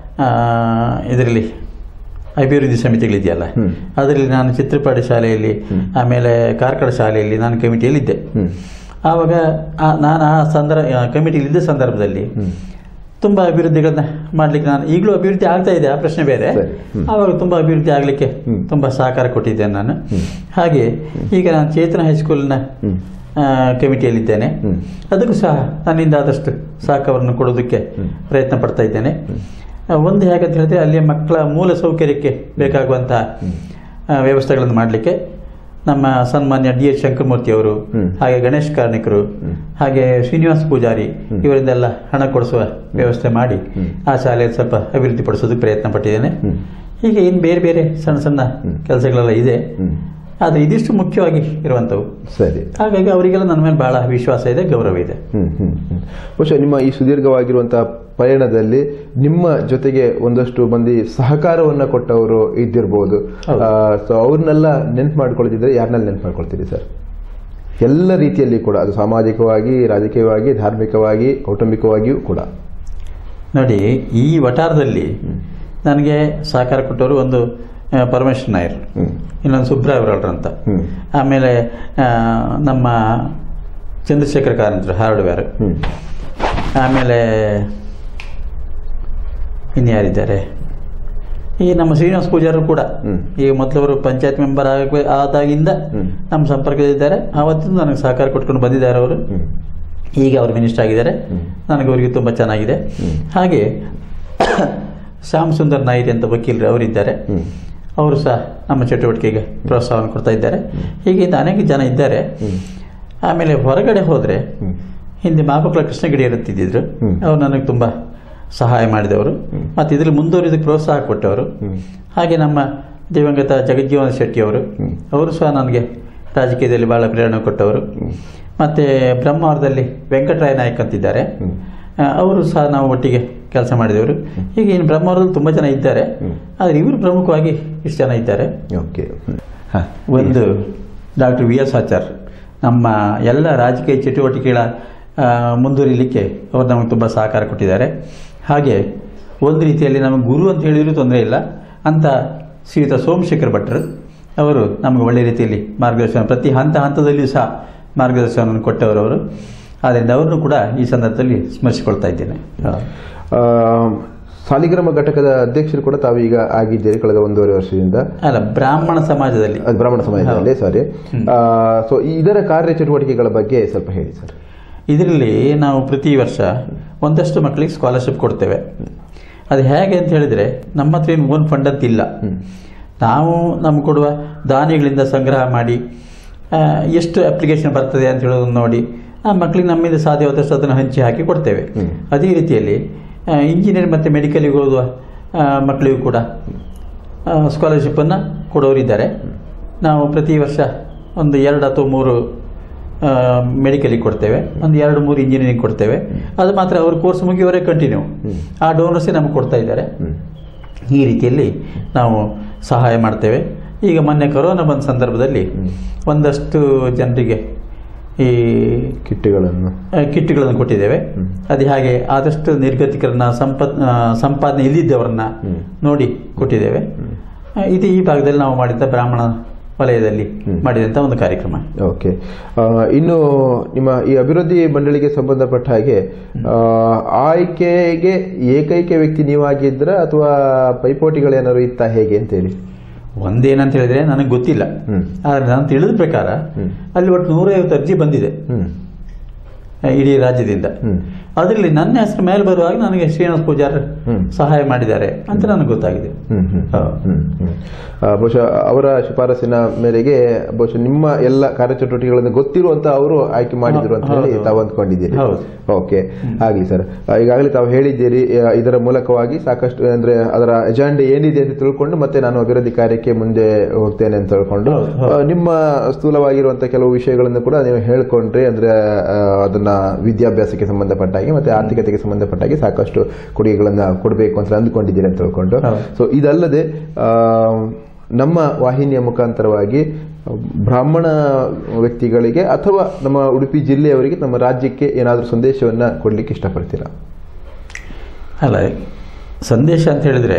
ಇದರಲ್ಲಿ ಅಭಿವೃದ್ಧಿ ಸಮಿತಿಗಳಿದೆಯಲ್ಲ ಹ್ಮ್. ಅದರಲ್ಲಿ ನಾನು ಚಿತ್ರಪಾಡಿ ಶಾಲೆಯಲ್ಲಿ ಆಮೇಲೆ ಕಾರ್ಕಳ ಶಾಲೆಯಲ್ಲಿ ನಾನು ಕಮಿಟಿಯಲ್ಲಿದ್ದೆ ಹ್ಮ್ ಆವಾಗ ಆ- ನಾನು ಆ ಸಂದರ್ಭ ಕಮಿಟಿಯಲ್ಲಿ ಇದ್ದ ಸಂದರ್ಭದಲ್ಲಿ ಹ್ಮ್ ತುಂಬಾ ಅಭಿವೃದ್ಧಿಗಳನ್ನ ಮಾಡ್ಲಿಕ್ಕೆ ನಾನು ಈಗಲೂ ಅಭಿವೃದ್ಧಿ ಆಗ್ತಾ ಇದೆ ಆ ಪ್ರಶ್ನೆ ಬೇರೆ ಸರಿ. ಹ್ಮ್. ಆವಾಗ ತುಂಬಾ ಅಭಿವೃದ್ಧಿ ಆಗ್ಲಿಕ್ಕೆ ಹ್ಮ್. ತುಂಬಾ ಸಹಕಾರ ಕೊಟ್ಟಿದ್ದೇನೆ ನಾನು ಹ್ಮ್. ಹಾಗೆ ಈಗ ನಾನು ಚೇತನ ಹೈಸ್ಕೂಲ್ನ ಹ್ಮ್ ಆ, ಕಮಿಟಿಯಲ್ಲಿದ್ದೇನೆ ಹ್ಮ್. ಅದಕ್ಕೂ ಸಹ ನನ್ನಿಂದ ಆದಷ್ಟು ಸಹಕಾರವನ್ನು ಕೊಡೋದಕ್ಕೆ ಹ್ಮ್. ಪ್ರಯತ್ನ ಪಡ್ತಾ ಇದ್ದೇನೆ ಆ, ಒಂದು ಹೇಗಂತ ಹೇಳಿದ್ರೆ ಅಲ್ಲಿಯ ಮಕ್ಕಳ ಮೂಲ ಸೌಕರ್ಯಕ್ಕೆ ಬೇಕಾಗುವಂತಹ ಆ, ವ್ಯವಸ್ಥೆಗಳನ್ನು ಮಾಡಲಿಕ್ಕೆ ನಮ್ಮ ಸನ್ಮಾನ್ಯ ಡಿ ಎಚ್ ಶಂಕರಮೂರ್ತಿ ಅವರು ಹ್ಮ್. ಹಾಗೆ ಗಣೇಶ್ ಕಾರ್ಣಿಕರು ಹ್ಮ್. ಹಾಗೆ ಶ್ರೀನಿವಾಸ ಪೂಜಾರಿ ಹ್ಮ್. ಇವರಿಂದೆಲ್ಲ ಹಣ ಕೊಡಿಸುವ ವ್ಯವಸ್ಥೆ ಮಾಡಿ ಹ್ಮ್. ಆ ಶಾಲೆಯಲ್ಲಿ ಸ್ವಲ್ಪ ಅಭಿವೃದ್ಧಿ ಪಡಿಸೋದಕ್ಕೆ ಪ್ರಯತ್ನ ಪಟ್ಟಿದ್ದೇನೆ ಹ್ಮ್. ಹೀಗೆ ಇನ್ನು ಬೇರೆ ಬೇರೆ ಸಣ್ಣ ಸಣ್ಣ ಹ್ಮ್. ಕೆಲಸಗಳೆಲ್ಲ ಇದೆ ಹ್ಮ್ ಆದರೆ ಇದಿಷ್ಟು ಮುಖ್ಯವಾಗಿ ಇರುವಂಥವು ಸರಿ ಹಾಗಾಗಿ ಅವರಿಗೆಲ್ಲ ನನ್ನ ಮೇಲೆ ಬಹಳ ವಿಶ್ವಾಸ ಇದೆ ಗೌರವ ಇದೆ ಹ್ಮ್ ಹ್ಮ್ ಹ್ಮ್. ಬಹುಶಃ ನಿಮ್ಮ ಈ ಸುದೀರ್ಘವಾಗಿರುವಂತಹ ಪಯಣದಲ್ಲಿ ನಿಮ್ಮ ಜೊತೆಗೆ ಒಂದಷ್ಟು ಮಂದಿ ಸಹಕಾರವನ್ನ ಕೊಟ್ಟವರು ಇದ್ದಿರಬಹುದು ಹೌದು. ಸೊ ಅವ್ರನ್ನೆಲ್ಲ ನೆನ್ಪು ಮಾಡ್ಕೊಳ್ತಿದ್ರೆ ಯಾರನ್ನೆಲ್ಲ ನೆನ್ಪು ಮಾಡ್ಕೊಳ್ತೀರಿ ಸರ್ ಎಲ್ಲ ರೀತಿಯಲ್ಲಿ ಕೂಡ ಅದು ಸಾಮಾಜಿಕವಾಗಿ ರಾಜಕೀಯವಾಗಿ ಧಾರ್ಮಿಕವಾಗಿ ಕೌಟುಂಬಿಕವಾಗಿಯೂ ಕೂಡ ನೋಡಿ ಈ ವಟಾರದಲ್ಲಿ ನನಗೆ ಸಹಕಾರ ಕೊಟ್ಟವರು ಒಂದು ಆ, ಪರಮೇಶ್ವರ ನಾಯರ್ ಹ್ಮ್ ಇನ್ನೊಂದು ಸುಬ್ರಾಯ್ ಅವರಳ್ರ ಅಂತ ಹ್ಮ್ ಆಮೇಲೆ ಆ, ನಮ್ಮ ಚಂದ್ರಶೇಖರ ಕಾರಂತರು ಹಾರ್ಡ್ವೇರ್ ಹ್ಮ್ ಆಮೇಲೆ ಇನ್ಯಾರಿದ್ದಾರೆ ಈ ನಮ್ಮ ಶ್ರೀನಿವಾಸ ಪೂಜಾರರು ಕೂಡ ಹ್ಮ್. ಈಗ ಮೊದಲವರು ಪಂಚಾಯತ್ ಮೆಂಬರ್ ಆಗ ಆದಾಗಿಂದ ಹ್ಮ್. ನಮ್ಮ ಸಂಪರ್ಕದಲ್ಲಿದ್ದಾರೆ ಆವತ್ತಿಂದ ನನಗೆ ಸಹಕಾರ ಕೊಟ್ಕೊಂಡು ಬಂದಿದ್ದಾರೆ ಅವರು ಹ್ಮ್ ಈಗ ಅವರು ಮಿನಿಸ್ಟರ್ ಆಗಿದ್ದಾರೆ ಹ್ಮ್. ನನಗೆ ಅವರಿಗೆ ತುಂಬ ಚೆನ್ನಾಗಿದೆ ಹ್ಮ್. ಹಾಗೆ ಶ್ಯಾಮ್ ಸುಂದರ್ ನಾಯಿರಿ ಅಂತ ವಕೀಲರು ಅವರಿದ್ದಾರೆ ಹ್ಮ್ ಅವರು ಸಹ ನಮ್ಮ ಚಟುವಟಿಕೆಗೆ ಪ್ರೋತ್ಸಾಹವನ್ನು ಕೊಡ್ತಾ ಇದ್ದಾರೆ ಹೀಗೆ ಇಂದ ಅನೇಕ ಜನ ಇದ್ದಾರೆ ಹ್ಮ್. ಆಮೇಲೆ ಹೊರಗಡೆ ಹೋದರೆ ಹ್ಮ್. ಹಿಂದೆ ಮಾಪಕ್ಲ ಕೃಷ್ಣಗಿರಿ ಇರುತ್ತಿದ್ದರು ಹ್ಮ್. ಅವರು ನನಗೆ ತುಂಬ ಸಹಾಯ ಮಾಡಿದವರು ಹ್ಮ್. ಮತ್ತು ಇದರಲ್ಲಿ ಮುಂದುವರಿದಕ್ಕೆ ಪ್ರೋತ್ಸಾಹ ಕೊಟ್ಟವರು ಹ್ಮ್. ಹಾಗೆ ನಮ್ಮ ದಿವಂಗತ ಜಗಜ್ಜೀವನ ಶೆಟ್ಟಿ ಅವರು ಹ್ಮ್. ಅವರು ಸಹ ನನಗೆ ರಾಜಕೀಯದಲ್ಲಿ ಬಹಳ ಪ್ರೇರಣೆ ಕೊಟ್ಟವರು ಹ್ಮ್. ಮತ್ತೆ ಬ್ರಹ್ಮಾವರದಲ್ಲಿ ವೆಂಕಟರಾಯ ನಾಯಕ್ ಅಂತಿದ್ದಾರೆ ಹ್ಮ್. ಆ, ಅವರು ಸಹ ನಾವು ಒಟ್ಟಿಗೆ ಕೆಲಸ ಮಾಡಿದವರು ಹೀಗೆ ಇನ್ನು ಬ್ರಹ್ಮಾವರದಲ್ಲಿ ತುಂಬ ಜನ ಇದ್ದಾರೆ ಹ್ಮ್. ಆದರೆ ಇವರು ಪ್ರಮುಖವಾಗಿ ಇಷ್ಟು ಜನ ಇದ್ದಾರೆ ಓಕೆ ಹ್ಮ್. ಹ. ಒಂದು ಡಾಕ್ಟರ್ ವಿ ಎಸ್ ಆಚಾರ್ ನಮ್ಮ ಎಲ್ಲ ರಾಜಕೀಯ ಚಟುವಟಿಕೆಗಳ ಆ, ಮುಂದುವರಿಲಿಕ್ಕೆ ಅವರು ನಮಗೆ ತುಂಬ ಸಹಕಾರ ಕೊಟ್ಟಿದ್ದಾರೆ ಹಾಗೆ ಒಂದು ರೀತಿಯಲ್ಲಿ ನಮಗೆ ಗುರು ಅಂತ ಹೇಳಿದ್ರು ತೊಂದರೆ ಇಲ್ಲ ಅಂತ ಶ್ರೀಯುತ ಸೋಮಶೇಖರ್ ಭಟ್ರು ಅವರು ನಮಗೆ ಒಳ್ಳೆ ರೀತಿಯಲ್ಲಿ ಮಾರ್ಗದರ್ಶನ ಪ್ರತಿ ಹಂತ ಹಂತದಲ್ಲಿಯೂ ಸಹ ಮಾರ್ಗದರ್ಶನವನ್ನು ಕೊಟ್ಟವರು ಅವರು ಆದ್ದರಿಂದ ಅವರನ್ನು ಕೂಡ ಈ ಸಂದರ್ಭದಲ್ಲಿ ಸ್ಮರಿಸಿಕೊಳ್ತಾ ಇದ್ದೇನೆ ಆ, ಸಾಲಿಗ್ರಾಮ ಘಟಕದ ಅಧ್ಯಕ್ಷರು ಕೂಡ ತಾವೀಗ ಆಗಿದ್ದೀರಿ ಕಳೆದ ಒಂದೂವರೆ ವರ್ಷದಿಂದ ಅಲ್ಲ ಬ್ರಾಹ್ಮಣ ಸಮಾಜದಲ್ಲಿ ಅದು ಬ್ರಾಹ್ಮಣ ಸಮಾಜದಲ್ಲಿ ಸಾರಿ ಸೊ ಇದರ ಕಾರ್ಯಚಟುವಟಿಕೆಗಳ ಬಗ್ಗೆ ಸ್ವಲ್ಪ ಹೇಳಿ ಸರ್ ಇದರಲ್ಲಿ ನಾವು ಪ್ರತಿ ವರ್ಷ ಒಂದಷ್ಟು ಮಕ್ಕಳಿಗೆ ಸ್ಕಾಲರ್ಶಿಪ್ ಕೊಡ್ತೇವೆ ಅದು ಹೇಗೆ ಅಂತ ಹೇಳಿದರೆ ನಮ್ಮ ಹತ್ರ ಏನು ಓನ್ ಫಂಡ್ ಅಂತ ಇಲ್ಲ ಹ್ಮ್. ನಾವು ನಮ್ಗೆ ಕೊಡುವ ದಾನಿಗಳಿಂದ ಸಂಗ್ರಹ ಮಾಡಿ ಆ, ಎಷ್ಟು ಅಪ್ಲಿಕೇಶನ್ ಬರ್ತದೆ ಅಂತ ಹೇಳೋದನ್ನು ನೋಡಿ ಆ ಮಕ್ಕಳಿಗೆ ನಮ್ಮಿಂದ ಸಾಧ್ಯವಾದಷ್ಟು ಅದನ್ನು ಹಂಚಿ ಹಾಕಿ ಕೊಡ್ತೇವೆ ಹ್ಮ್. ಅದೇ ರೀತಿಯಲ್ಲಿ ಇಂಜಿನಿಯರ್ ಮತ್ತು ಮೆಡಿಕಲಿಗೆ ಓದುವ ಆ, ಮಕ್ಕಳಿಗೂ ಕೂಡ ಸ್ಕಾಲರ್ಶಿಪ್ಪನ್ನು ಕೊಡೋರಿದ್ದಾರೆ ನಾವು ಪ್ರತಿ ವರ್ಷ ಒಂದು ಎರಡು ಅಥವಾ ಮೂರು ಮೆಡಿಕಲಿಗೆ ಕೊಡ್ತೇವೆ ಒಂದು ಎರಡು ಮೂರು ಇಂಜಿನಿಯರಿಂಗ್ ಕೊಡ್ತೇವೆ ಅದು ಮಾತ್ರ ಅವ್ರ ಕೋರ್ಸ್ ಮುಗಿಯವರೆ ಕಂಟಿನ್ಯೂ ಹ್ಮ್. ಆ ಡೋನರ್ಸೇ ನಮಗೆ ಕೊಡ್ತಾ ಇದ್ದಾರೆ ಹ್ಮ್. ಈ ರೀತಿಯಲ್ಲಿ ನಾವು ಸಹಾಯ ಮಾಡ್ತೇವೆ ಈಗ ಮೊನ್ನೆ ಕೊರೋನಾ ಬಂದ ಸಂದರ್ಭದಲ್ಲಿ ಹ್ಮ್. ಒಂದಷ್ಟು ಜನರಿಗೆ ಈ ಕಿಟ್ಗಳನ್ನು ಆ, ಕಿಟ್ಗಳನ್ನು ಕೊಟ್ಟಿದ್ದೇವೆ ಹ್ಮ್. ಅದು ಹಾಗೆ ಆದಷ್ಟು ನಿರ್ಗತಿಕರನ್ನ ಸಂಪತ್ ಆ, ಸಂಪಾದನೆ ಇಲ್ಲಿದ್ದವರನ್ನ ಹ್ಮ್. ನೋಡಿ ಕೊಟ್ಟಿದ್ದೇವೆ ಹ್ಮ್. ಆ, ಇದು ಈ ಭಾಗದಲ್ಲಿ ನಾವು ಮಾಡಿದ್ದ ಬ್ರಾಹ್ಮಣ ವಲಯದಲ್ಲಿ ಹ್ಮ್. ಮಾಡಿದಂಥ ಒಂದು ಕಾರ್ಯಕ್ರಮ ಓಕೆ ಆ, ಇನ್ನು ನಿಮ್ಮ ಈ ಅಭಿವೃದ್ಧಿ ಮಂಡಳಿಗೆ ಸಂಬಂಧಪಟ್ಟ ಹಾಗೆ ಆ, ಆಯ್ಕೆಗೆ ಏಕೈಕ ವ್ಯಕ್ತಿ ನೀವಾಗಿದ್ರ ಅಥವಾ ಪೈಪೋಟಿಗಳೇನಾದ್ರು ಇತ್ತ ಹೇಗೆ ಅಂತೇಳಿ ಒಂದೇನಂತ ಹೇಳಿದ್ರೆ ನನಗೆ ಗೊತ್ತಿಲ್ಲ ಹ್ಮ್. ಆದ್ರೆ ನಾನು ತಿಳಿದ ಪ್ರಕಾರ ಹ್ಮ್. ಅಲ್ಲಿ ಒಟ್ಟು ನೂರೈವತ್ತು ಅರ್ಜಿ ಬಂದಿದೆ ಹ್ಮ್ ಆ, ಇಡೀ ರಾಜ್ಯದಿಂದ ಹ್ಮ್. ಅದರಲ್ಲಿ ನನ್ನ ಹೆಸರು ಮೇಲೆ ಬರುವಾಗ ನನಗೆ ಶ್ರೀನಿವಾಸ ಪೂಜಾರ್ ಹ್ಮ್. ಸಹಾಯ ಮಾಡಿದ್ದಾರೆ ಅಂತ ನನಗೆ ಗೊತ್ತಾಗಿದೆ ಹ್ಮ್, ಹ್ಮ್, ಹೌದು. ಹ್ಮ್, ಹ್ಮ್. ಆ, ಬಹುಶಃ ಅವರ ಶಿಫಾರಸಿನ ಮೇರೆಗೆ ಬಹುಶಃ ನಿಮ್ಮ ಎಲ್ಲ ಕಾರ್ಯಚಟುವಟಿಕೆಗಳನ್ನು ಗೊತ್ತಿರುವಂತ ಅವರು ಆಯ್ಕೆ ಮಾಡಿದ್ರು ಅಂತ ಹೇಳಿ ಹೌದು. ತಾವು ಅಂದ್ಕೊಂಡಿದ್ದೀರಿ ಹೌದು. ಓಕೆ ಆಗ್ಲಿ ಸರ್ ಆ, ಈಗಾಗಲೇ ತಾವು ಹೇಳಿದ್ದೀರಿ ಆ, ಇದರ ಮೂಲಕವಾಗಿ ಸಾಕಷ್ಟು ಅಂದ್ರೆ ಅದರ ಎಜೆಂಡೆ ಏನಿದೆ ಅಂತ ತಿಳ್ಕೊಂಡು ಮತ್ತೆ ನಾನು ಅಭಿವೃದ್ಧಿ ಕಾರ್ಯಕ್ಕೆ ಮುಂದೆ ಹೋಗ್ತೇನೆ ಅಂತ ತಿಳ್ಕೊಂಡು ಹೌದು, ಹೌದು. ಆ, ನಿಮ್ಮ ಸ್ಥೂಲವಾಗಿರುವಂತಹ ಕೆಲವು ವಿಷಯಗಳನ್ನು ಕೂಡ ನೀವು ಹೇಳ್ಕೊಂಡ್ರಿ ಅಂದ್ರೆ ಆ, ಅದನ್ನ ವಿದ್ಯಾಭ್ಯಾಸಕ್ಕೆ ಸಂಬಂಧಪಟ್ಟ ಹಾಗೆ ಮತ್ತೆ ಆರ್ಥಿಕತೆಗೆ ಸಂಬಂಧಪಟ್ಟ ಹಾಗೆ ಸಾಕಷ್ಟು ಕೊಡುಗೆಗಳನ್ನ ಕೊಡಬೇಕು ಅಂತ ಅಂದ್ಕೊಂಡಿದ್ದೀರಿ ಅಂತ ತಿಳ್ಕೊಂಡು ಹೌದು. ಸೊ ಇದಲ್ಲದೆ ಆ, ನಮ್ಮ ವಾಹಿನಿಯ ಮುಖಾಂತರವಾಗಿ ಬ್ರಾಹ್ಮಣ ವ್ಯಕ್ತಿಗಳಿಗೆ ಅಥವಾ ನಮ್ಮ ಉಡುಪಿ ಜಿಲ್ಲೆಯವರಿಗೆ ನಮ್ಮ ರಾಜ್ಯಕ್ಕೆ ಏನಾದರೂ ಸಂದೇಶವನ್ನ ಕೊಡ್ಲಿಕ್ಕೆ ಇಷ್ಟಪಡ್ತೀರಾ ಅಲ್ಲ ಸಂದೇಶ ಅಂತ ಹೇಳಿದ್ರೆ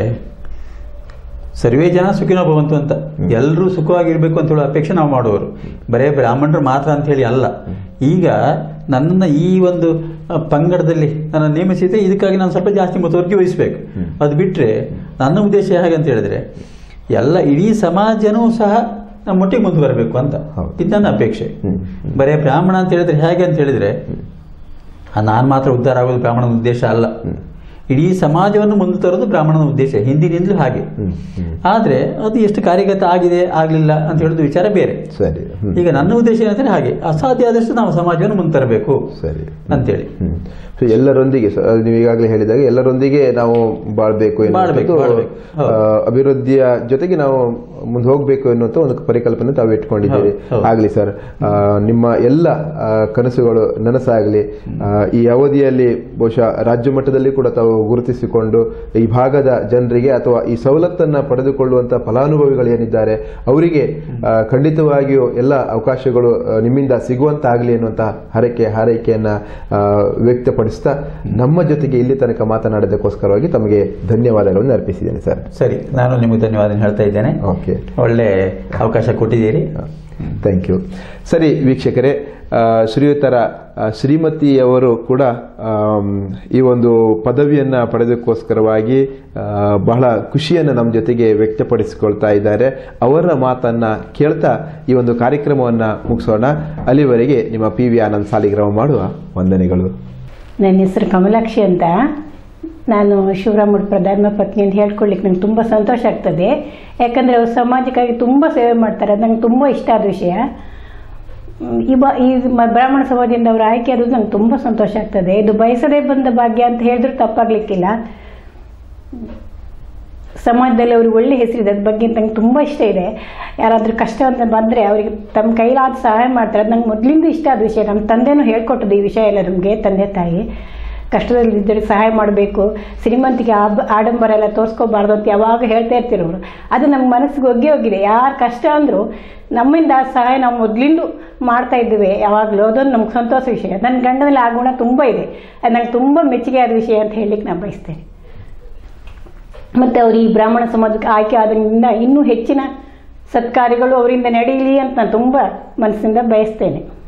ಸರ್ವೇ ಜನ ಸುಖಿನೋ ಭವಂತು ಅಂತ ಎಲ್ಲರೂ ಸುಖವಾಗಿರ್ಬೇಕು ಅಂತ ಹೇಳೋ ಅಪೇಕ್ಷೆ ನಾವು ಮಾಡುವವರು ಬರೇ ಬ್ರಾಹ್ಮಣರು ಮಾತ್ರ ಅಂತ ಹೇಳಿ ಅಲ್ಲ ಈಗ ನನ್ನನ್ನು ಈ ಒಂದು ಆ, ಪಂಗಡದಲ್ಲಿ ನನ್ನ ನೇಮಿಸಿದ್ರೆ ಇದಕ್ಕಾಗಿ ನಾನು ಸ್ವಲ್ಪ ಜಾಸ್ತಿ ಮುತುವರ್ಜಿ ವಹಿಸಬೇಕು ಅದು ಬಿಟ್ಟರೆ ನನ್ನ ಉದ್ದೇಶ ಹೇಗೆ ಅಂತ ಹೇಳಿದ್ರೆ ಎಲ್ಲ ಇಡೀ ಸಮಾಜನೂ ಸಹ ನಮ್ಮೊಟ್ಟಿಗೆ ಮುಂದೆ ಬರಬೇಕು ಅಂತ ಹೌದು. ಇದು ನನ್ನ ಅಪೇಕ್ಷೆ ಹ್ಮ್. ಬರೇ ಬ್ರಾಹ್ಮಣ ಅಂತ ಹೇಳಿದ್ರೆ ಹೇಗೆ ಅಂತ ಹೇಳಿದ್ರೆ ನಾನು ಮಾತ್ರ ಉದ್ಧಾರ ಆಗೋದು ಬ್ರಾಹ್ಮಣನ ಉದ್ದೇಶ ಅಲ್ಲ ಇಡೀ ಸಮಾಜವನ್ನು ಮುಂದೆ ತರೋದು ಬ್ರಾಹ್ಮಣನ ಉದ್ದೇಶ ಹಿಂದಿನಿಂದಲೂ ಹಾಗೆ ಹ್ಮ್, ಹ್ಮ್. ಆದ್ರೆ ಅದು ಎಷ್ಟು ಕಾರ್ಯಗತ ಆಗಿದೆ ಆಗ್ಲಿಲ್ಲ ಅಂತ ಹೇಳೋದು ವಿಚಾರ ಬೇರೆ ಸರಿ ಹ್ಮ್. ಈಗ ನನ್ನ ಉದ್ದೇಶ ಏನಂದ್ರೆ ಹಾಗೆ ಅಸಾಧ್ಯ ಆದಷ್ಟು ನಾವು ಸಮಾಜವನ್ನು ಮುಂದೆ ತರಬೇಕು ಸರಿ ಅಂತೇಳಿ ಹ್ಮ್. So, ಎಲ್ಲರೊಂದಿಗೆ ಸ- ಅದು ನೀವು ಈಗಾಗಲೇ ಹೇಳಿದಾಗ ಎಲ್ಲರೊಂದಿಗೆ ನಾವು ಬಾಳ್ಬೇಕು ಬಾಳ್ಬೇಕು, ಎನ್ನುವಂಥದ್ದು, ಬಾಳ್ಬೇಕು. ಹೌದು. ಆ, ಅಭಿವೃದ್ಧಿಯ ಜೊತೆಗೆ ನಾವು ಮುಂದೆ ಹೋಗ್ಬೇಕು ಎನ್ನುವಂತ ಒಂದು ಪರಿಕಲ್ಪನೆ ತಾವು ಇಟ್ಕೊಂಡಿದ್ದೀರಿ ಹೌದು, ಹೌದು. ಆಗ್ಲಿ ಸರ್ ಆ, ನಿಮ್ಮ ಎಲ್ಲ ಆ, ಕನಸುಗಳು ನನಸಾಗಲಿ ಆ, ಈ ಅವಧಿಯಲ್ಲಿ ಬಹುಶಃ ರಾಜ್ಯ ಮಟ್ಟದಲ್ಲಿ ಕೂಡ ತಾವು ಗುರುತಿಸಿಕೊಂಡು ಈ ಭಾಗದ ಜನರಿಗೆ ಅಥವಾ ಈ ಸವಲತ್ತನ್ನ ಪಡೆದುಕೊಳ್ಳುವಂತ ಫಲಾನುಭವಿಗಳು ಏನಿದ್ದಾರೆ ಅವರಿಗೆ ಆ, ಖಂಡಿತವಾಗಿಯೂ ಎಲ್ಲ ಅವಕಾಶಗಳು ಆ, ನಿಮ್ಮಿಂದ ಸಿಗುವಂತಾಗಲಿ ಎನ್ನುವಂತ ಹರಕೆ ಹಾರೈಕೆಯನ್ನ ಆ, ವ್ಯಕ್ತಪಡಿಸ್ತಾ ನಮ್ಮ ಜೊತೆಗೆ ಇಲ್ಲಿ ತನಕ ಮಾತನಾಡೋದಕ್ಕೋಸ್ಕರವಾಗಿ ತಮಗೆ ಧನ್ಯವಾದಗಳನ್ನು ಅರ್ಪಿಸಿದ್ದೇನೆ ಸರ್ ಸರಿ ನಾನು ನಿಮಗೆ ಧನ್ಯವಾದ ಹೇಳ್ತಾ ಇದ್ದೇನೆ ಓಕೆ ಒಳ್ಳೆ ಅವಕಾಶ ಕೊಟ್ಟಿದ್ದೀರಿ ಥ್ಯಾಂಕ್ ಯು ಸರಿ ವೀಕ್ಷಕರೇ ಆ, ಶ್ರೀಯುತರ ಆ, ಶ್ರೀಮತಿಯವರು ಕೂಡ ಆಮ್, ಈ ಒಂದು ಪದವಿಯನ್ನ ಪಡೆದಕ್ಕೋಸ್ಕರವಾಗಿ ಆ, ಬಹಳ ಖುಷಿಯನ್ನು ನಮ್ಮ ಜೊತೆಗೆ ವ್ಯಕ್ತಪಡಿಸಿಕೊಳ್ತಾ ಇದ್ದಾರೆ ಅವರ ಮಾತನ್ನ ಕೇಳ್ತಾ ಈ ಒಂದು ಕಾರ್ಯಕ್ರಮವನ್ನ ಮುಗಿಸೋಣ ಅಲ್ಲಿವರೆಗೆ ನಿಮ್ಮ ಪಿ ವಿ ಆನಂದ್ ಸಾಲಿಗ್ರಾಮ ಮಾಡುವ ವಂದನೆಗಳು ನನ್ನ ಹೆಸರು ಕಮಲಾಕ್ಷಿ ಅಂತ ನಾನು ಶಿವರಾಮುಡ್ ಪ್ರಧಾನ ಪತ್ನಿ ಅಂತ ಹೇಳ್ಕೊಳ್ಳಿಕ್ಕೆ ನಂಗೆ ತುಂಬ ಸಂತೋಷ ಆಗ್ತದೆ ಯಾಕಂದರೆ ಅವರು ಸಮಾಜಕ್ಕಾಗಿ ತುಂಬ ಸೇವೆ ಮಾಡ್ತಾರೆ ಅದು ನಂಗೆ ತುಂಬ ಇಷ್ಟ ಆದ ವಿಷಯ ಮ್, ಈ ಬಾ ಈ ಮ- ಬ್ರಾಹ್ಮಣ ಸಮಾಜದಿಂದ ಅವರು ಆಯ್ಕೆ ಆದದ್ದು ನಂಗೆ ತುಂಬ ಸಂತೋಷ ಆಗ್ತದೆ ಇದು ಬಯಸದೇ ಬಂದ ಭಾಗ್ಯ ಅಂತ ಹೇಳಿದ್ರು ತಪ್ಪಾಗ್ಲಿಕ್ಕಿಲ್ಲ ಸಮಾಜದಲ್ಲಿ ಅವ್ರಿಗೆ ಒಳ್ಳೆ ಹೆಸರಿದೆ ಅದ್ರ ಬಗ್ಗೆ ನಂಗೆ ತುಂಬ ಇಷ್ಟ ಇದೆ ಯಾರಾದರೂ ಕಷ್ಟ ಅಂತ ಬಂದರೆ ಅವರಿಗೆ ತಮ್ಮ ಕೈಲಾದ ಸಹಾಯ ಮಾಡ್ತಾರೆ ಅದು ನಂಗೆ ಮೊದಲಿಂದ ಇಷ್ಟ ಆದ ವಿಷಯ ನಮ್ಮ ತಂದೆನೂ ಹೇಳ್ಕೊಟ್ಟದ್ದು ಈ ವಿಷಯ ಎಲ್ಲ ನಮಗೆ ತಂದೆ ತಾಯಿ ಕಷ್ಟದಲ್ಲಿ ಇದ್ದರೆ ಸಹಾಯ ಮಾಡಬೇಕು ಶ್ರೀಮಂತಿಗೆ ಆಬ ಆಡಂಬರ ಎಲ್ಲ ತೋರಿಸ್ಕೋಬಾರ್ದು ಅಂತ ಯಾವಾಗ ಹೇಳ್ತಾ ಇರ್ತಿರೋರು ಅದು ನಮ್ಮ ಮನಸ್ಸಿಗೆ ಒಗ್ಗಿ ಹೋಗಿದೆ ಯಾರು ಕಷ್ಟ ಅಂದರೂ ನಮ್ಮಿಂದ ಆ ಸಹಾಯ ನಾವು ಮೊದಲಿಂದ ಮಾಡ್ತಾ ಇದ್ದೀವಿ ಯಾವಾಗಲೂ ಅದೊಂದು ನಮ್ಗೆ ಸಂತೋಷ ವಿಷಯ ನನ್ನ ಗಂಡನಲ್ಲಿ ಆ ಗುಣ ತುಂಬ ಇದೆ ಅದು ನಂಗೆ ತುಂಬ ಮೆಚ್ಚುಗೆ ಆದ ವಿಷಯ ಅಂತ ಹೇಳಲಿಕ್ಕೆ ನಾನು ಬಯಸ್ತೇನೆ ಮತ್ತು ಅವರು ಈ ಬ್ರಾಹ್ಮಣ ಸಮಾಜಕ್ಕೆ ಆಯ್ಕೆ ಆದ್ರಿಂದ ಇನ್ನೂ ಹೆಚ್ಚಿನ ಸತ್ಕಾರ್ಯಗಳು ಅವರಿಂದ ನಡೆಯಲಿ ಅಂತ ನಾನು ತುಂಬ ಮನಸ್ಸಿಂದ ಬಯಸ್ತೇನೆ